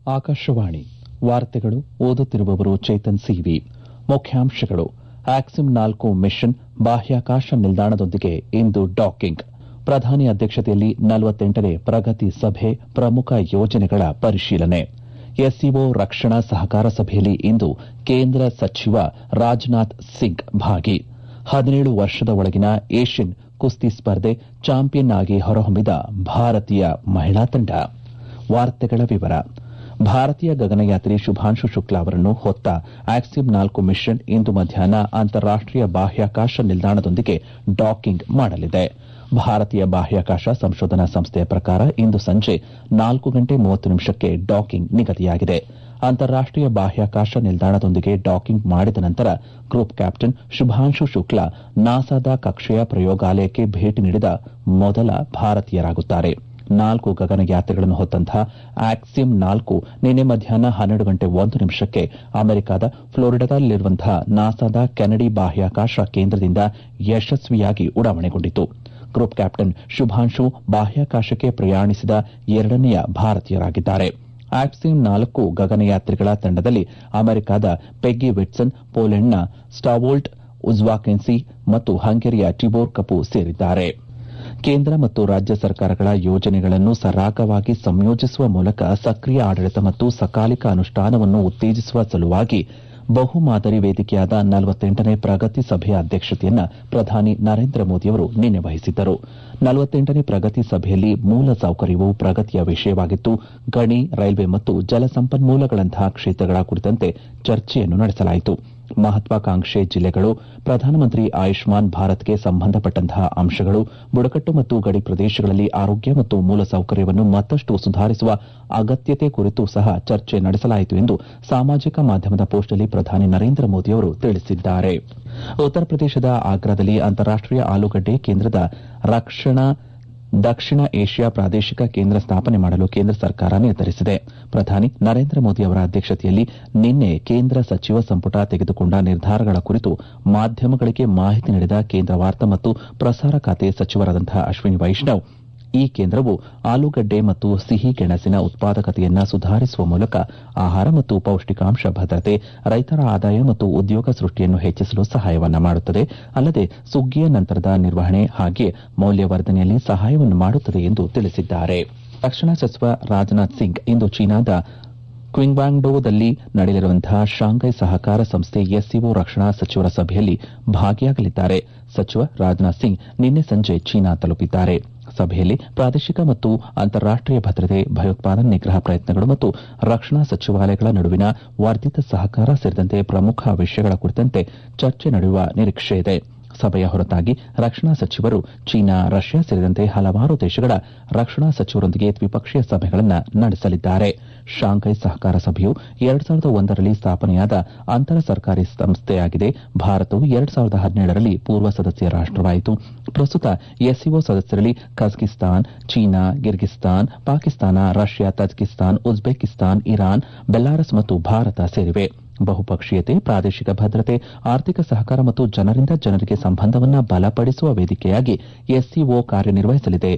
ಆಕಾಶವಾಣಿ ವಾರ್ತೆಗಳು ಓದುತ್ತಿರುವವರು ಚೇತನ್ ಸಿವಿ ಮುಖ್ಯಾಂಶಗಳು ಆಕ್ಸಿಮ್ ನಾಲ್ಕು ಮಿಷನ್ ಬಾಹ್ಯಾಕಾಶ ನಿಲ್ದಾಣದೊಂದಿಗೆ ಇಂದು ಡಾಕಿಂಗ್ ಪ್ರಧಾನಿ ಅಧ್ಯಕ್ಷತೆಯಲ್ಲಿ ನಲವತ್ತೆಂಟನೇ ಪ್ರಗತಿ ಸಭೆ ಪ್ರಮುಖ ಯೋಜನೆಗಳ ಪರಿಶೀಲನೆ ಎಸ್ಸಿಒ ರಕ್ಷಣಾ ಸಹಕಾರ ಸಭೆಯಲ್ಲಿ ಇಂದು ಕೇಂದ್ರ ಸಚಿವ ರಾಜನಾಥ್ ಸಿಂಗ್ ಭಾಗಿ ಹದಿನೇಳು ವರ್ಷದ ಒಳಗಿನ ಏಷ್ಯನ್ ಕುಸ್ತಿ ಸ್ಪರ್ಧೆ ಚಾಂಪಿಯನ್ ಆಗಿ ಹೊರಹೊಮ್ಮಿದ ಭಾರತೀಯ ಮಹಿಳಾ ತಂಡ ವಾರ್ತೆಗಳ ವಿವರ ಭಾರತೀಯ ಗಗನಯಾತ್ರಿ ಶುಭಾಂಶು ಶುಕ್ಲಾ ಅವರನ್ನು ಹೊತ್ತ ಆಕ್ಸಿಮ್ ನಾಲ್ಕು ಮಿಷನ್ ಇಂದು ಮಧ್ಯಾಹ್ನ ಅಂತಾರಾಷ್ಟೀಯ ಬಾಹ್ಯಾಕಾಶ ನಿಲ್ದಾಣದೊಂದಿಗೆ ಡಾಕಿಂಗ್ ಮಾಡಲಿದೆ ಭಾರತೀಯ ಬಾಹ್ಯಾಕಾಶ ಸಂಶೋಧನಾ ಸಂಸ್ಥೆಯ ಪ್ರಕಾರ ಇಂದು ಸಂಜೆ ನಾಲ್ಕು ಗಂಟೆ ಮೂವತ್ತು ನಿಮಿಷಕ್ಕೆ ಡಾಕಿಂಗ್ ನಿಗದಿಯಾಗಿದೆ ಅಂತಾರಾಷ್ಟೀಯ ಬಾಹ್ಯಾಕಾಶ ನಿಲ್ದಾಣದೊಂದಿಗೆ ಡಾಕಿಂಗ್ ಮಾಡಿದ ನಂತರ ಗ್ರೂಪ್ ಕ್ಯಾಪ್ಟನ್ ಶುಭಾಂಶು ಶುಕ್ಲಾ ನಾಸಾದ ಕಕ್ಷೆಯ ಪ್ರಯೋಗಾಲಯಕ್ಕೆ ಭೇಟಿ ನೀಡಿದ ಮೊದಲ ಭಾರತೀಯರಾಗುತ್ತಾರೆ ನಾಲ್ಕು ಗಗನಯಾತ್ರಿಗಳನ್ನು ಹೊತ್ತಂತಹ ಆಕ್ಸಿಮ್ ನಾಲ್ಕು ನಿನ್ನೆ ಮಧ್ಯಾಹ್ನ ಹನ್ನೆರಡು ಗಂಟೆ ಒಂದು ನಿಮಿಷಕ್ಕೆ ಅಮೆರಿಕದ ಫ್ಲೋರಿಡಾದಲ್ಲಿರುವಂತಹ ನಾಸಾದ ಕೆನಡಿ ಬಾಹ್ಯಾಕಾಶ ಕೇಂದ್ರದಿಂದ ಯಶಸ್ವಿಯಾಗಿ ಉಡಾವಣೆಗೊಂಡಿತು ಗ್ರೂಪ್ ಕ್ಯಾಪ್ಟನ್ ಶುಭಾಂಶು ಬಾಹ್ಯಾಕಾಶಕ್ಕೆ ಪ್ರಯಾಣಿಸಿದ ಎರಡನೆಯ ಭಾರತೀಯರಾಗಿದ್ದಾರೆ ಆಕ್ಸಿಮ್ ನಾಲ್ಕು ಗಗನಯಾತ್ರಿಗಳ ತಂಡದಲ್ಲಿ ಅಮೆರಿಕದ ಪೆಗ್ಗಿ ವಿಟ್ಸನ್ ಪೋಲೆಂಡ್ನ ಸ್ಟಾವೋಲ್ಟ್ ಉಜ್ವಾಕೆನ್ಸಿ ಮತ್ತು ಹಂಗೇರಿಯ ಟಿಬೋರ್ ಕಪು ಸೇರಿದ್ದಾರೆ ಕೇಂದ್ರ ಮತ್ತು ರಾಜ್ಯ ಸರ್ಕಾರಗಳ ಯೋಜನೆಗಳನ್ನು ಸರಾಗವಾಗಿ ಸಂಯೋಜಿಸುವ ಮೂಲಕ ಸಕ್ರಿಯ ಆಡಳಿತ ಮತ್ತು ಸಕಾಲಿಕ ಅನುಷ್ಠಾನವನ್ನು ಉತ್ತೇಜಿಸುವ ಸಲುವಾಗಿ ಬಹು ಮಾದರಿ ವೇದಿಕೆಯಾದ ನಲವತ್ತೆಂಟನೇ ಪ್ರಗತಿ ಸಭೆಯ ಅಧ್ಯಕ್ಷತೆಯನ್ನು ಪ್ರಧಾನಿ ನರೇಂದ್ರ ಮೋದಿಯವರು ನಿನ್ನೆ ವಹಿಸಿದ್ದರು ನಲವತ್ತೆಂಟನೇ ಪ್ರಗತಿ ಸಭೆಯಲ್ಲಿ ಮೂಲ ಸೌಕರ್ಯವು ಪ್ರಗತಿಯ ವಿಷಯವಾಗಿತ್ತು ಗಣಿ ರೈಲ್ವೆ ಮತ್ತು ಜಲಸಂಪನ್ಮೂಲಗಳಂತಹ ಕ್ಷೇತ್ರಗಳ ಕುರಿತಂತೆ ಚರ್ಚೆಯನ್ನು ನಡೆಸಲಾಯಿತು ಮಹತ್ವಾಕಾಂಕ್ಷೆ ಜಿಲ್ಲೆಗಳು ಪ್ರಧಾನಮಂತ್ರಿ ಆಯುಷ್ಮಾನ್ ಭಾರತ್ಗೆ ಸಂಬಂಧಪಟ್ಟಂತಹ ಅಂಶಗಳು ಬುಡಕಟ್ಟು ಮತ್ತು ಗಡಿ ಪ್ರದೇಶಗಳಲ್ಲಿ ಆರೋಗ್ಯ ಮತ್ತು ಮೂಲಸೌಕರ್ಯವನ್ನು ಮತ್ತಷ್ಟು ಸುಧಾರಿಸುವ ಅಗತ್ಯತೆ ಕುರಿತು ಸಹ ಚರ್ಚೆ ನಡೆಸಲಾಯಿತು ಎಂದು ಸಾಮಾಜಿಕ ಮಾಧ್ಯಮದ ಪೋಸ್ಟ್ನಲ್ಲಿ ಪ್ರಧಾನಿ ನರೇಂದ್ರ ಮೋದಿಯವರು ತಿಳಿಸಿದ್ದಾರೆ ಉತ್ತರ ಪ್ರದೇಶದ ಆಗ್ರಾದಲ್ಲಿ ಅಂತಾರಾಷ್ಟೀಯ ಆಲೂಗಡ್ಡೆ ಕೇಂದ್ರದ ರಕ್ಷಣಾ ದಕ್ಷಿಣ ಏಷ್ಯಾ ಪ್ರಾದೇಶಿಕ ಕೇಂದ್ರ ಸ್ಥಾಪನೆ ಮಾಡಲು ಕೇಂದ್ರ ಸರ್ಕಾರ ನಿರ್ಧರಿಸಿದೆ ಪ್ರಧಾನಿ ನರೇಂದ್ರ ಮೋದಿ ಅವರ ಅಧ್ಯಕ್ಷತೆಯಲ್ಲಿ ನಿನ್ನೆ ಕೇಂದ್ರ ಸಚಿವ ಸಂಪುಟ ತೆಗೆದುಕೊಂಡ ನಿರ್ಧಾರಗಳ ಕುರಿತು ಮಾಧ್ಯಮಗಳಿಗೆ ಮಾಹಿತಿ ನೀಡಿದ ಕೇಂದ್ರ ವಾರ್ತಾ ಮತ್ತು ಪ್ರಸಾರ ಖಾತೆ ಸಚಿವರಾದಂತಹ ಅಶ್ವಿನಿ ವೈಷ್ಣವ್ ಈ ಕೇಂದ್ರವು ಆಲೂಗಡ್ಡೆ ಮತ್ತು ಸಿಹಿ ಗೆಣಸಿನ ಉತ್ಪಾದಕತೆಯನ್ನು ಸುಧಾರಿಸುವ ಮೂಲಕ ಆಹಾರ ಮತ್ತು ಪೌಷ್ಟಿಕಾಂಶ ಭದ್ರತೆ ರೈತರ ಆದಾಯ ಮತ್ತು ಉದ್ಯೋಗ ಸೃಷ್ಟಿಯನ್ನು ಹೆಚ್ಚಿಸಲು ಸಹಾಯವನ್ನ ಮಾಡುತ್ತದೆ ಅಲ್ಲದೆ ಸುಗ್ಗಿಯ ನಂತರದ ನಿರ್ವಹಣೆ ಹಾಗೆಯೇ ಮೌಲ್ಯವರ್ಧನೆಯಲ್ಲಿ ಸಹಾಯವನ್ನು ಮಾಡುತ್ತದೆ ಎಂದು ತಿಳಿಸಿದ್ದಾರೆ ರಕ್ಷಣಾ ಸಚಿವ ರಾಜನಾಥ್ ಸಿಂಗ್ ಇಂದು ಚೀನಾದ ಕ್ವಿಂಗ್ವಾಂಗ್ಡೋದಲ್ಲಿ ನಡೆಯಲಿರುವಂತಹ ಶಾಂಘೈ ಸಹಕಾರ ಸಂಸ್ಥೆ ಎಸ್ಸಿಒ ರಕ್ಷಣಾ ಸಚಿವರ ಸಭೆಯಲ್ಲಿ ಭಾಗಿಯಾಗಲಿದ್ದಾರೆ ಸಚಿವ ರಾಜನಾಥ್ ಸಿಂಗ್ ನಿನ್ನೆ ಸಂಜೆ ಚೀನಾ ತಲುಪಿದ್ದಾರೆ ಸಭೆಯಲ್ಲಿ ಪ್ರಾದೇಶಿಕ ಮತ್ತು ಅಂತಾರಾಷ್ಟೀಯ ಭದ್ರತೆ ಭಯೋತ್ಪಾದನೆ ನಿಗ್ರಹ ಪ್ರಯತ್ನಗಳು ಮತ್ತು ರಕ್ಷಣಾ ಸಚಿವಾಲಯಗಳ ನಡುವಿನ ವರ್ಧಿತ ಸಹಕಾರ ಸೇರಿದಂತೆ ಪ್ರಮುಖ ವಿಷಯಗಳ ಕುರಿತಂತೆ ಚರ್ಚೆ ನಡೆಯುವ ನಿರೀಕ್ಷೆಯಿದೆ ಸಭೆಯ ಹೊರತಾಗಿ ರಕ್ಷಣಾ ಸಚಿವರು ಚೀನಾ ರಷ್ಯಾ ಸೇರಿದಂತೆ ಹಲವಾರು ದೇಶಗಳ ರಕ್ಷಣಾ ಸಚಿವರೊಂದಿಗೆ ದ್ವಿಪಕ್ಷೀಯ ಸಭೆಗಳನ್ನು ನಡೆಸಲಿದ್ದಾರೆ ಶಾಂಘೈ ಸಹಕಾರ ಸಭೆಯು ಎರಡು ಸಾವಿರದ ಒಂದರಲ್ಲಿ ಸ್ಥಾಪನೆಯಾದ ಅಂತರ ಸರ್ಕಾರಿ ಸಂಸ್ಥೆಯಾಗಿದೆ ಭಾರತವು ಎರಡು ಸಾವಿರದ ಹದಿನೇಳರಲ್ಲಿ ಪೂರ್ವ ಸದಸ್ಯ ರಾಷ್ಟವಾಯಿತು ಪ್ರಸ್ತುತ ಎಸ್ಸಿಒ ಸದಸ್ಯರಲ್ಲಿ Kazakhstan China Kyrgyzstan Pakistan Russia Tajikistan Uzbekistan Iran Belarus ಮತ್ತು ಭಾರತ ಸೇರಿವೆ ಬಹುಪಕ್ಷೀಯತೆ ಪ್ರಾದೇಶಿಕ ಭದ್ರತೆ ಆರ್ಥಿಕ ಸಹಕಾರ ಮತ್ತು ಜನರಿಂದ ಜನರಿಗೆ ಸಂಬಂಧವನ್ನು ಬಲಪಡಿಸುವ ವೇದಿಕೆಯಾಗಿ ಎಸ್ಸಿಒ ಕಾರ್ಯನಿರ್ವಹಿಸಲಿದೆ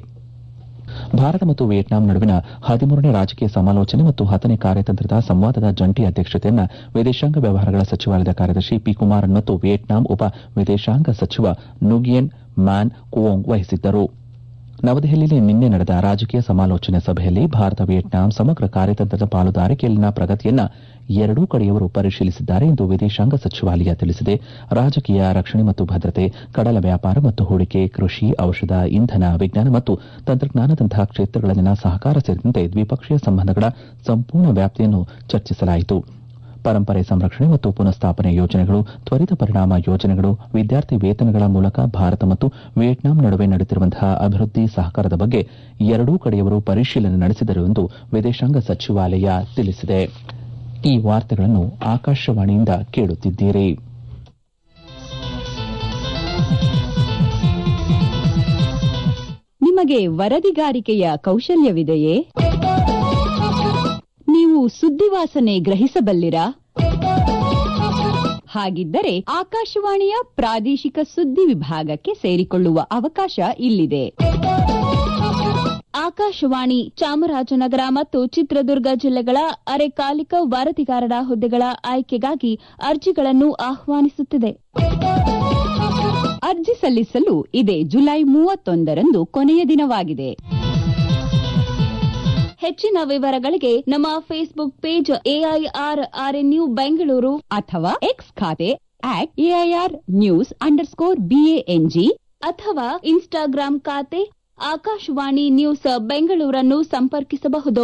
ಭಾರತ ಮತ್ತು ವಿಯೆಟ್ನಾಂ ನಡುವಿನ ಹದಿಮೂರನೇ ರಾಜಕೀಯ ಸಮಾಲೋಚನೆ ಮತ್ತು ಹತ್ತನೇ ಕಾರ್ಯತಂತ್ರದ ಸಂವಾದದ ಜಂಟಿ ಅಧ್ಯಕ್ಷತೆಯನ್ನು ವಿದೇಶಾಂಗ ವ್ಯವಹಾರಗಳ ಸಚಿವಾಲಯದ ಕಾರ್ಯದರ್ಶಿ ಪಿ ಕುಮಾರನ್ ಮತ್ತು ವಿಯೆಟ್ನಾಂ ಉಪ ವಿದೇಶಾಂಗ ಸಚಿವ ನುಗಿಯನ್ ಮ್ಯಾನ್ ಕುವೋಂಗ್ ವಹಿಸಿದ್ದರು ನವದೆಹಲಿಯಲ್ಲಿ ನಿನ್ನೆ ನಡೆದ ರಾಜಕೀಯ ಸಮಾಲೋಚನೆ ಸಭೆಯಲ್ಲಿ ಭಾರತ ವಿಯೆಟ್ನಾಂ ಸಮಗ್ರ ಕಾರ್ಯತಂತ್ರದ ಪಾಲುದಾರಿಕೆಯಲ್ಲಿನ ಪ್ರಗತಿಯನ್ನು ಎರಡೂ ಕಡೆಯವರು ಪರಿಶೀಲಿಸಿದ್ದಾರೆ ಎಂದು ವಿದೇಶಾಂಗ ಸಚಿವಾಲಯ ತಿಳಿಸಿದೆ ರಾಜಕೀಯ ರಕ್ಷಣೆ ಮತ್ತು ಭದ್ರತೆ ಕಡಲ ವ್ಯಾಪಾರ ಮತ್ತು ಹೂಡಿಕೆ ಕೃಷಿ ಔಷಧ ಇಂಧನ ವಿಜ್ಞಾನ ಮತ್ತು ತಂತ್ರಜ್ಞಾನದಂತಹ ಕ್ಷೇತ್ರಗಳಲ್ಲಿನ ಸಹಕಾರ ಸೇರಿದಂತೆ ದ್ವಿಪಕ್ಷೀಯ ಸಂಬಂಧಗಳ ಸಂಪೂರ್ಣ ವ್ಯಾಪ್ತಿಯನ್ನು ಚರ್ಚಿಸಲಾಯಿತು ಪರಂಪರೆ ಸಂರಕ್ಷಣೆ ಮತ್ತು ಪುನಃಸ್ಥಾಪನೆ ಯೋಜನೆಗಳು ತ್ವರಿತ ಪರಿಣಾಮ ಯೋಜನೆಗಳು ವಿದ್ಯಾರ್ಥಿ ವೇತನಗಳ ಮೂಲಕ ಭಾರತ ಮತ್ತು ವಿಯೆಟ್ನಾಂ ನಡುವೆ ನಡೆಯುತ್ತಿರುವಂತಹ ಅಭಿವೃದ್ಧಿ ಸಹಕಾರದ ಬಗ್ಗೆ ಎರಡೂ ಕಡೆಯವರು ಪರಿಶೀಲನೆ ನಡೆಸಿದರು ಎಂದು ವಿದೇಶಾಂಗ ಸಚಿವಾಲಯ ತಿಳಿಸಿದೆ ಈ ವಾರ್ತೆಗಳನ್ನು ಆಕಾಶವಾಣಿಯಿಂದ ಕೇಳುತ್ತಿದ್ದೀರಿ ನಿಮಗೆ ವರದಿಗಾರಿಕೆಯ ಕೌಶಲ್ಯವಿದೆಯೇ ನೀವು ಸುದ್ದಿವಾಸನೆ ಗ್ರಹಿಸಬಲ್ಲಿರಾ ಹಾಗಿದ್ದರೆ ಆಕಾಶವಾಣಿಯ ಪ್ರಾದೇಶಿಕ ಸುದ್ದಿ ವಿಭಾಗಕ್ಕೆ ಸೇರಿಕೊಳ್ಳುವ ಅವಕಾಶ ಇಲ್ಲಿದೆ ಆಕಾಶವಾಣಿ ಚಾಮರಾಜನಗರ ಮತ್ತು ಚಿತ್ರದುರ್ಗ ಜಿಲ್ಲೆಗಳ ಅರೆಕಾಲಿಕ ವರದಿಗಾರರ ಹುದ್ದೆಗಳ ಆಯ್ಕೆಗಾಗಿ ಅರ್ಜಿಗಳನ್ನು ಆಹ್ವಾನಿಸುತ್ತಿದೆ ಅರ್ಜಿ ಸಲ್ಲಿಸಲು ಇದೇ ಜುಲೈ ಮೂವತ್ತೊಂದರಂದು ಕೊನೆಯ ದಿನವಾಗಿದೆ ಹೆಚ್ಚಿನ ವಿವರಗಳಿಗೆ ನಮ್ಮ Facebook page AIR RNU Bengaluru ಅಥವಾ ಎಕ್ಸ್ ಖಾತೆ at AIR news underscore B A N G ಅಥವಾ ಇನ್ಸ್ಟಾಗ್ರಾಂ ಖಾತೆ ಆಕಾಶವಾಣಿ ನ್ಯೂಸ್ ಬೆಂಗಳೂರನ್ನು ಸಂಪರ್ಕಿಸಬಹುದು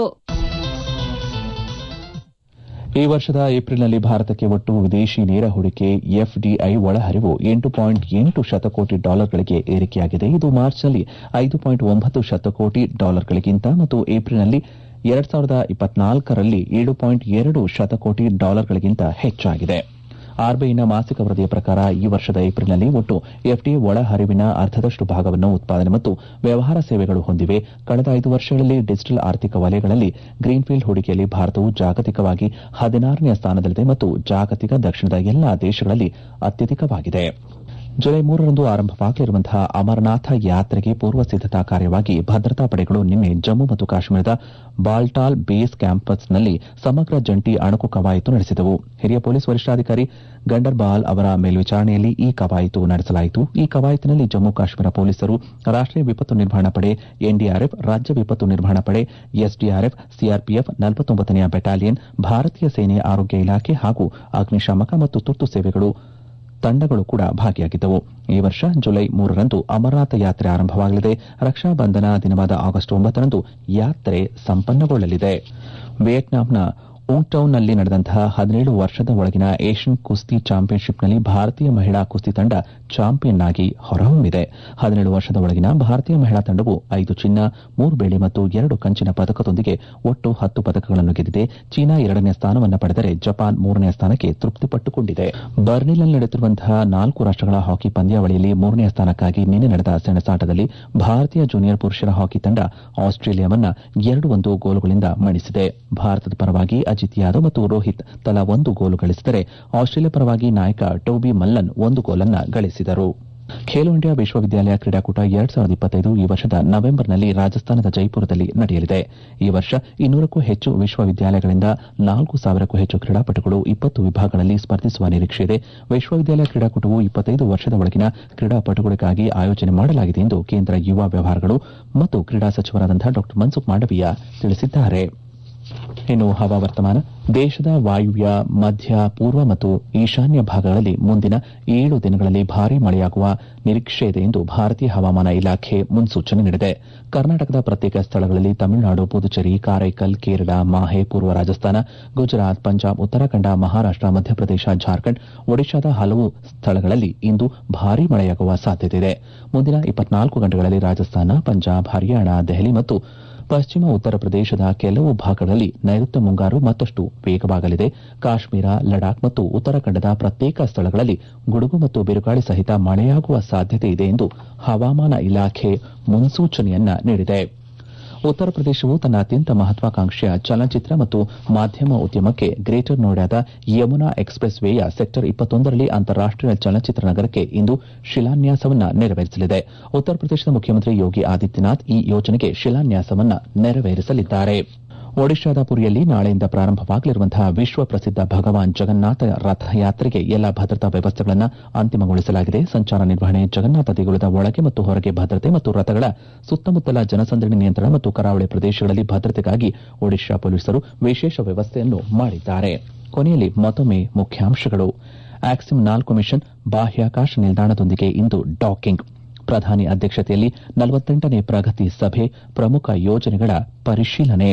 ಈ ವರ್ಷದ ಏಪ್ರಿಲ್ನಲ್ಲಿ ಭಾರತಕ್ಕೆ ಒಟ್ಟು ವಿದೇಶಿ ನೇರ ಹೂಡಿಕೆ ಎಫ್ಡಿಐ ಒಳಹರಿವು ಎಂಟು ಪಾಯಿಂಟ್ ಎಂಟು ಶತಕೋಟಿ ಡಾಲರ್ಗಳಿಗೆ ಏರಿಕೆಯಾಗಿದೆ ಇದು ಮಾರ್ಚ್ನಲ್ಲಿ ಐದು ಪಾಯಿಂಟ್ ಒಂಬತ್ತು ಶತಕೋಟಿ ಡಾಲರ್ಗಳಿಗಿಂತ ಮತ್ತು ಏಪ್ರಿಲ್ನಲ್ಲಿ ಎರಡ್ ಸಾವಿರದ ಇಪ್ಪತ್ನಾಲ್ಕರಲ್ಲಿ ಏಳು ಪಾಯಿಂಟ್ ಎರಡು ಶತಕೋಟಿ ಡಾಲರ್ಗಳಿಗಿಂತ ಹೆಚ್ಚಾಗಿದೆ ಆರ್ಬಿಐನ ಮಾಸಿಕ ವರದಿಯ ಪ್ರಕಾರ ಈ ವರ್ಷದ ಏಪ್ರಿಲ್ನಲ್ಲಿ ಒಟ್ಟು ಎಫ್ಡಿಎ ಒಳಹರಿವಿನ ಅರ್ಧದಷ್ಟು ಭಾಗವನ್ನು ಉತ್ಪಾದನೆ ಮತ್ತು ವ್ಯವಹಾರ ಸೇವೆಗಳು ಹೊಂದಿವೆ ಕಳೆದ ಐದು ವರ್ಷಗಳಲ್ಲಿ ಡಿಜಿಟಲ್ ಆರ್ಥಿಕ ವಲಯಗಳಲ್ಲಿ ಗ್ರೀನ್ಫೀಲ್ಡ್ ಹೂಡಿಕೆಯಲ್ಲಿ ಭಾರತವು ಜಾಗತಿಕವಾಗಿ ಹದಿನಾರನೇ ಸ್ಥಾನದಲ್ಲಿದೆ ಮತ್ತು ಜಾಗತಿಕ ದಕ್ಷಿಣದ ಎಲ್ಲಾ ದೇಶಗಳಲ್ಲಿ ಅತ್ಯಧಿಕವಾಗಿದೆ ಜುಲೈ ಮೂರರಂದು ಆರಂಭವಾಗಲಿರುವಂತಹ ಅಮರನಾಥ ಯಾತ್ರೆಗೆ ಪೂರ್ವ ಸಿದ್ದತಾ ಕಾರ್ಯವಾಗಿ ಭದ್ರತಾ ಪಡೆಗಳು ನಿನ್ನೆ ಜಮ್ಮು ಮತ್ತು ಕಾಶ್ಮೀರದ ಬಾಲ್ಟಾಲ್ ಬೇಸ್ ಕ್ಯಾಂಪಸ್ನಲ್ಲಿ ಸಮಗ್ರ ಜಂಟಿ ಅಣುಕು ಕವಾಯತು ನಡೆಸಿದವು ಹಿರಿಯ ಪೊಲೀಸ್ ವರಿಷ್ಠಾಧಿಕಾರಿ ಗಂಡರ್ಬಾಲ್ ಅವರ ಮೇಲ್ವಿಚಾರಣೆಯಲ್ಲಿ ಈ ಕವಾಯತು ನಡೆಸಲಾಯಿತು ಈ ಕವಾಯತಿನಲ್ಲಿ ಜಮ್ಮು ಕಾಶ್ಮೀರ ಪೊಲೀಸರು ರಾಷ್ಟೀಯ ವಿಪತ್ತು ನಿರ್ವಹಣಾ ಪಡೆ ಎನ್ಡಿಆರ್ಎಫ್ ರಾಜ್ಯ ವಿಪತ್ತು ನಿರ್ವಹಣಾ ಪಡೆ ಎಸ್ಡಿಆರ್ಎಫ್ ಸಿಆರ್ಪಿಎಫ್ ನಲವತ್ತೊಂಬತ್ತನೆಯ ಬೆಟಾಲಿಯನ್ ಭಾರತೀಯ ಸೇನೆ ಆರೋಗ್ಯ ಇಲಾಖೆ ಹಾಗೂ ಅಗ್ನಿಶಾಮಕ ಮತ್ತು ತುರ್ತು ಸೇವೆಗಳು ತಂಡಗಳು ಕೂಡ ಭಾಗಿಯಾಗಿದ್ದವು ಈ ವರ್ಷ ಜುಲೈ ಮೂರರಂದು ಅಮರನಾಥ ಯಾತ್ರೆ ಆರಂಭವಾಗಲಿದೆ ರಕ್ಷಾ ಬಂಧನ ದಿನವಾದ ಆಗಸ್ಟ್ ಒಂಬತ್ತರಂದು ಯಾತ್ರೆ ಸಂಪನ್ನಗೊಳ್ಳಲಿದೆ ವಿಯೆಟ್ನಾಂನ ಊಂಗ್ಟೌನ್ನಲ್ಲಿ ನಡೆದಂತಹ ಹದಿನೇಳು ವರ್ಷದ ಒಳಗಿನ ಏಷ್ಯನ್ ಕುಸ್ತಿ ಚಾಂಪಿಯನ್ಶಿಪ್ನಲ್ಲಿ ಭಾರತೀಯ ಮಹಿಳಾ ಕುಸ್ತಿ ತಂಡ ಚಾಂಪಿಯನ್ ಆಗಿ ಹೊರಹೊಮ್ಮಿದೆ ಹದಿನೇಳು ವರ್ಷದ ಒಳಗಿನ ಭಾರತೀಯ ಮಹಿಳಾ ತಂಡವು ಐದು ಚಿನ್ನ ಮೂರು ಬೆಳ್ಳಿ ಮತ್ತು ಎರಡು ಕಂಚಿನ ಪದಕದೊಂದಿಗೆ ಒಟ್ಟು ಹತ್ತು ಪದಕಗಳನ್ನು ಗೆದ್ದಿದೆ ಚೀನಾ ಎರಡನೇ ಸ್ಥಾನವನ್ನು ಪಡೆದರೆ ಜಪಾನ್ ಮೂರನೇ ಸ್ಥಾನಕ್ಕೆ ತೃಪ್ತಿಪಟ್ಟುಕೊಂಡಿದೆ ಬರ್ನಿಲ್ನಲ್ಲಿ ನಡೆಯುತ್ತಿರುವಂತಹ ನಾಲ್ಕು ರಾಷ್ಟಗಳ ಹಾಕಿ ಪಂದ್ಯಾವಳಿಯಲ್ಲಿ ಮೂರನೇ ಸ್ಥಾನಕ್ಕಾಗಿ ನಿನ್ನೆ ನಡೆದ ಸೆಣಸಾಟದಲ್ಲಿ ಭಾರತೀಯ ಜೂನಿಯರ್ ಪುರುಷರ ಹಾಕಿ ತಂಡ ಆಸ್ಟ್ರೇಲಿಯಾವನ್ನ ಎರಡು ಒಂದು ಗೋಲುಗಳಿಂದ ಮಣಿಸಿದೆ ಭಾರತದ ಪರವಾಗಿ ಅಜಿತ್ ಯಾದವ್ ಮತ್ತು ರೋಹಿತ್ ತಲಾ ಒಂದು ಗೋಲು ಗಳಿಸಿದರೆ ಆಸ್ಟ್ರೇಲಿಯಾ ಪರವಾಗಿ ನಾಯಕ ಟೋಬಿ ಮಲ್ಲನ್ ಒಂದು ಗೋಲನ್ನ ಗಳಿಸಿದರು ಖೇಲೋ ಇಂಡಿಯಾ ವಿಶ್ವವಿದ್ಯಾಲಯ ಕ್ರೀಡಾಕೂಟ ಎರಡ್ ಸಾವಿರದ ಇಪ್ಪತ್ತೈದು ಈ ವರ್ಷದ ನವೆಂಬರ್ನಲ್ಲಿ ರಾಜಸ್ಥಾನದ ಜೈಪುರದಲ್ಲಿ ನಡೆಯಲಿದೆ ಈ ವರ್ಷ ಇನ್ನೂರಕ್ಕೂ ಹೆಚ್ಚು ವಿಶ್ವವಿದ್ಯಾಲಯಗಳಿಂದ ನಾಲ್ಕು ಸಾವಿರಕ್ಕೂ ಹೆಚ್ಚು ಕ್ರೀಡಾಪಟುಗಳು ಇಪ್ಪತ್ತು ವಿಭಾಗಗಳಲ್ಲಿ ಸ್ಪರ್ಧಿಸುವ ನಿರೀಕ್ಷೆಯಿದೆ ವಿಶ್ವವಿದ್ಯಾಲಯ ಕ್ರೀಡಾಕೂಟವು ಇಪ್ಪತ್ತೈದು ವರ್ಷದ ಒಳಗಿನ ಕ್ರೀಡಾಪಟುಗಳಿಗಾಗಿ ಆಯೋಜನೆ ಮಾಡಲಾಗಿದೆ ಎಂದು ಕೇಂದ್ರ ಯುವ ವ್ಯವಹಾರಗಳು ಮತ್ತು ಕ್ರೀಡಾ ಸಚಿವರಾದಂತಹ ಡಾ ಮನ್ಸುಖ್ ಮಾಂಡವೀಯ ತಿಳಿಸಿದ್ದಾರೆ ಇನ್ನು ಹವಾವರ್ತಮಾನ ದೇಶದ ವಾಯುವ್ಯ ಮಧ್ಯ ಪೂರ್ವ ಮತ್ತು ಈಶಾನ್ಯ ಭಾಗಗಳಲ್ಲಿ ಮುಂದಿನ ಏಳು ದಿನಗಳಲ್ಲಿ ಭಾರೀ ಮಳೆಯಾಗುವ ನಿರೀಕ್ಷೆ ಇದೆ ಎಂದು ಭಾರತೀಯ ಹವಾಮಾನ ಇಲಾಖೆ ಮುನ್ಸೂಚನೆ ನೀಡಿದೆ ಕರ್ನಾಟಕದ ಪ್ರತ್ಯೇಕ ಸ್ಥಳಗಳಲ್ಲಿ ತಮಿಳುನಾಡು ಪುದುಚೇರಿ ಕಾರೈಕಲ್ ಕೇರಳ ಮಾಹೆ ಪೂರ್ವ ರಾಜಸ್ಥಾನ ಗುಜರಾತ್ ಪಂಜಾಬ್ ಉತ್ತರಾಖಂಡ ಮಹಾರಾಷ್ಟ ಮಧ್ಯಪ್ರದೇಶ ಜಾರ್ಖಂಡ್ ಒಡಿಶಾದ ಹಲವು ಸ್ಥಳಗಳಲ್ಲಿ ಇಂದು ಭಾರೀ ಮಳೆಯಾಗುವ ಸಾಧ್ಯತೆ ಇದೆ ಮುಂದಿನ ಇಪ್ಪತ್ನಾಲ್ಕು ಗಂಟೆಗಳಲ್ಲಿ ರಾಜಸ್ಥಾನ ಪಂಜಾಬ್ ಹರಿಯಾಣ ದೆಹಲಿ ಮತ್ತು ಪಶ್ಚಿಮ ಉತ್ತರ ಪ್ರದೇಶದ ಕೆಲವು ಭಾಗಗಳಲ್ಲಿ ನೈಋತ್ಯ ಮುಂಗಾರು ಮತ್ತಷ್ಟು ವೇಗವಾಗಲಿದೆ ಕಾಶ್ಮೀರ ಲಡಾಖ್ ಮತ್ತು ಉತ್ತರಾಖಂಡದ ಪ್ರತ್ಯೇಕ ಸ್ಥಳಗಳಲ್ಲಿ ಗುಡುಗು ಮತ್ತು ಬಿರುಗಾಳಿ ಸಹಿತ ಮಳೆಯಾಗುವ ಸಾಧ್ಯತೆ ಇದೆ ಎಂದು ಹವಾಮಾನ ಇಲಾಖೆ ಮುನ್ಸೂಚನೆಯನ್ನ ನೀಡಿದೆ ಉತ್ತರ ಪ್ರದೇಶವು ತನ್ನ ಅತ್ಯಂತ ಮಹತ್ವಾಕಾಂಕ್ಷೆಯ ಚಲನಚಿತ್ರ ಮತ್ತು ಮಾಧ್ಯಮ ಉದ್ಯಮಕ್ಕೆ ಗ್ರೇಟರ್ ನೋಯ್ಡಾದ ಯಮುನಾ ಎಕ್ಸ್ಪ್ರೆಸ್ ವೇಯ ಸೆಕ್ಟರ್ ಇಪ್ಪತ್ತೊಂದರಲ್ಲಿ ಅಂತಾರಾಷ್ಟೀಯ ಚಲನಚಿತ್ರ ನಗರಕ್ಕೆ ಇಂದು ಶಿಲಾನ್ಯಾಸವನ್ನ ನೆರವೇರಿಸಲಿದೆ ಉತ್ತರ ಪ್ರದೇಶದ ಮುಖ್ಯಮಂತ್ರಿ ಯೋಗಿ ಆದಿತ್ಯನಾಥ್ ಈ ಯೋಜನೆಗೆ ಶಿಲಾನ್ಯಾಸವನ್ನ ನೆರವೇರಿಸಲಿದ್ದಾರೆ ಒಡಿಶಾದ ಪುರಿಯಲ್ಲಿ ನಾಳೆಯಿಂದ ಪ್ರಾರಂಭವಾಗಲಿರುವಂತಹ ವಿಶ್ವ ಪ್ರಸಿದ್ದ ಭಗವಾನ್ ಜಗನ್ನಾಥ ರಥಯಾತ್ರೆಗೆ ಎಲ್ಲಾ ಭದ್ರತಾ ವ್ಯವಸ್ಥೆಗಳನ್ನು ಅಂತಿಮಗೊಳಿಸಲಾಗಿದೆ ಸಂಚಾರ ನಿರ್ವಹಣೆ ಜಗನ್ನಾಥ ದೇಗುಲದ ಒಳಗೆ ಮತ್ತು ಹೊರಗೆ ಭದ್ರತೆ ಮತ್ತು ರಥಗಳ ಸುತ್ತಮುತ್ತಲ ಜನಸಂದಣಿ ನಿಯಂತ್ರಣ ಮತ್ತು ಕರಾವಳಿ ಪ್ರದೇಶಗಳಲ್ಲಿ ಭದ್ರತೆಗಾಗಿ ಒಡಿಶಾ ಪೊಲೀಸರು ವಿಶೇಷ ವ್ಯವಸ್ಥೆಯನ್ನು ಮಾಡಿದ್ದಾರೆ ಕೊನೆಯಲ್ಲಿ ಮತ್ತೊಮ್ಮೆ ಮುಖ್ಯಾಂಶಗಳು ಆಕ್ಸಿಮ್ ನಾಲ್ಕು ಮಿಷನ್ ಬಾಹ್ಯಾಕಾಶ ನಿಲ್ದಾಣದೊಂದಿಗೆ ಇಂದು ಡಾಕಿಂಗ್ ಪ್ರಧಾನಿ ಅಧ್ಯಕ್ಷತೆಯಲ್ಲಿ ನಲವತ್ತೆಂಟನೇ ಪ್ರಗತಿ ಸಭೆ ಪ್ರಮುಖ ಯೋಜನೆಗಳ ಪರಿಶೀಲನೆ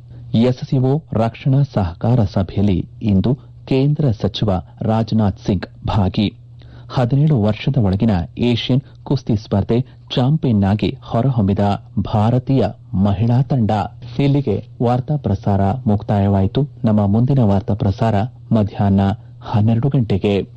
ಎಸ್ಸಿಒ ರಕ್ಷಣಾ ಸಹಕಾರ ಸಭೆಯಲ್ಲಿ ಇಂದು ಕೇಂದ್ರ ಸಚಿವ ರಾಜನಾಥ್ ಸಿಂಗ್ ಭಾಗಿ ಹದಿನೇಳು ವರ್ಷದ ಒಳಗಿನ ಏಷ್ಯನ್ ಕುಸ್ತಿ ಸ್ಪರ್ಧೆ ಚಾಂಪಿಯನ್ ಆಗಿ ಹೊರಹೊಮ್ಮಿದ ಭಾರತೀಯ ಮಹಿಳಾ ತಂಡ ಇಲ್ಲಿಗೆ ವಾರ್ತಾ ಪ್ರಸಾರ ಮುಕ್ತಾಯವಾಯಿತು ನಮ್ಮ ಮುಂದಿನ ವಾರ್ತಾ ಪ್ರಸಾರ ಮಧ್ಯಾಹ್ನ ಹನ್ನೆರಡು ಗಂಟೆಗೆ